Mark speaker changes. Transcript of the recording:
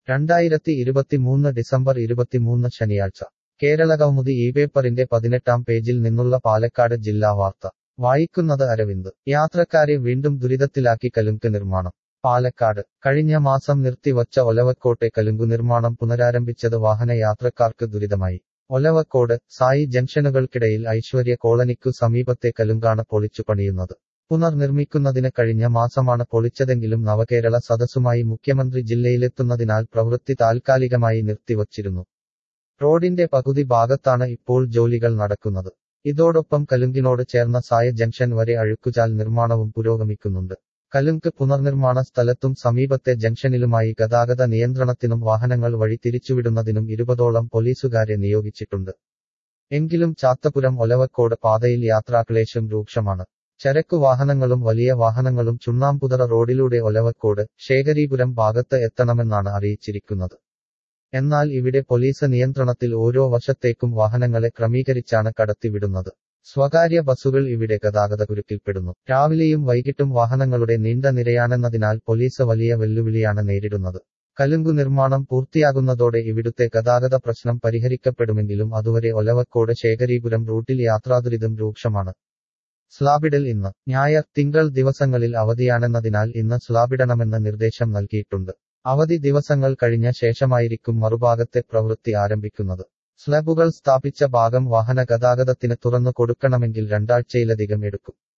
Speaker 1: രണ്ടായിരത്തി ഇരുപത്തിമൂന്ന് ഡിസംബർ ഇരുപത്തിമൂന്ന് ശനിയാഴ്ച കേരള കൗമുദി ഈ പേപ്പറിന്റെ പതിനെട്ടാം പേജിൽ നിന്നുള്ള പാലക്കാട് ജില്ലാ വാർത്ത വായിക്കുന്നത് അരവിന്ദ് യാത്രക്കാരെ വീണ്ടും ദുരിതത്തിലാക്കി കലുങ്ക് നിർമ്മാണം പാലക്കാട് കഴിഞ്ഞ മാസം നിർത്തിവച്ച ഒലവക്കോട്ടെ കലുങ്കു നിർമ്മാണം പുനരാരംഭിച്ചത് വാഹന യാത്രക്കാർക്ക് ദുരിതമായി ഒലവക്കോട് സായി ജംഗ്ഷനുകൾക്കിടയിൽ ഐശ്വര്യ കോളനിക്കു സമീപത്തെ കലുങ്കാണ് പൊളിച്ചു പണിയുന്നത് പുനർനിർമ്മിക്കുന്നതിന് കഴിഞ്ഞ മാസമാണ് പൊളിച്ചതെങ്കിലും നവകേരള സദസ്സുമായി മുഖ്യമന്ത്രി ജില്ലയിലെത്തുന്നതിനാൽ പ്രവൃത്തി താൽക്കാലികമായി നിർത്തിവച്ചിരുന്നു റോഡിന്റെ പകുതി ഭാഗത്താണ് ഇപ്പോൾ ജോലികൾ നടക്കുന്നത് ഇതോടൊപ്പം കലുങ്കിനോട് ചേർന്ന സായ ജംഗ്ഷൻ വരെ അഴുക്കുചാൽ നിർമ്മാണവും പുരോഗമിക്കുന്നുണ്ട് കലുങ്ക് പുനർനിർമ്മാണ സ്ഥലത്തും സമീപത്തെ ജംഗ്ഷനിലുമായി ഗതാഗത നിയന്ത്രണത്തിനും വാഹനങ്ങൾ വഴി തിരിച്ചുവിടുന്നതിനും ഇരുപതോളം പോലീസുകാരെ നിയോഗിച്ചിട്ടുണ്ട് എങ്കിലും ചാത്തപുരം ഒലവക്കോട് പാതയിൽ യാത്രാക്ലേശം രൂക്ഷമാണ് ചരക്കു വാഹനങ്ങളും വലിയ വാഹനങ്ങളും ചുണ്ണാമ്പുതറ റോഡിലൂടെ ഒലവക്കോട് ശേഖരീപുരം ഭാഗത്ത് എത്തണമെന്നാണ് അറിയിച്ചിരിക്കുന്നത് എന്നാൽ ഇവിടെ പോലീസ് നിയന്ത്രണത്തിൽ ഓരോ വശത്തേക്കും വാഹനങ്ങളെ ക്രമീകരിച്ചാണ് കടത്തിവിടുന്നത് സ്വകാര്യ ബസ്സുകൾ ഇവിടെ ഗതാഗതക്കുരുക്കിൽപ്പെടുന്നു രാവിലെയും വൈകിട്ടും വാഹനങ്ങളുടെ നീണ്ട നിരയാണെന്നതിനാൽ പോലീസ് വലിയ വെല്ലുവിളിയാണ് നേരിടുന്നത് കലുങ്കു നിർമ്മാണം പൂർത്തിയാകുന്നതോടെ ഇവിടുത്തെ ഗതാഗത പ്രശ്നം പരിഹരിക്കപ്പെടുമെങ്കിലും അതുവരെ ഒലവക്കോട് ശേഖരീപുരം റൂട്ടിൽ യാത്രാദുരിതം രൂക്ഷമാണ് സ്ലാബിടൽ ഇന്ന് ഞായർ തിങ്കൾ ദിവസങ്ങളിൽ അവധിയാണെന്നതിനാൽ ഇന്ന് സ്ലാബിടണമെന്ന് നിർദ്ദേശം നൽകിയിട്ടുണ്ട് അവധി ദിവസങ്ങൾ കഴിഞ്ഞ ശേഷമായിരിക്കും മറുഭാഗത്തെ പ്രവൃത്തി ആരംഭിക്കുന്നത് സ്ലബുകൾ സ്ഥാപിച്ച ഭാഗം വാഹന ഗതാഗതത്തിന് തുറന്നു കൊടുക്കണമെങ്കിൽ രണ്ടാഴ്ചയിലധികം എടുക്കും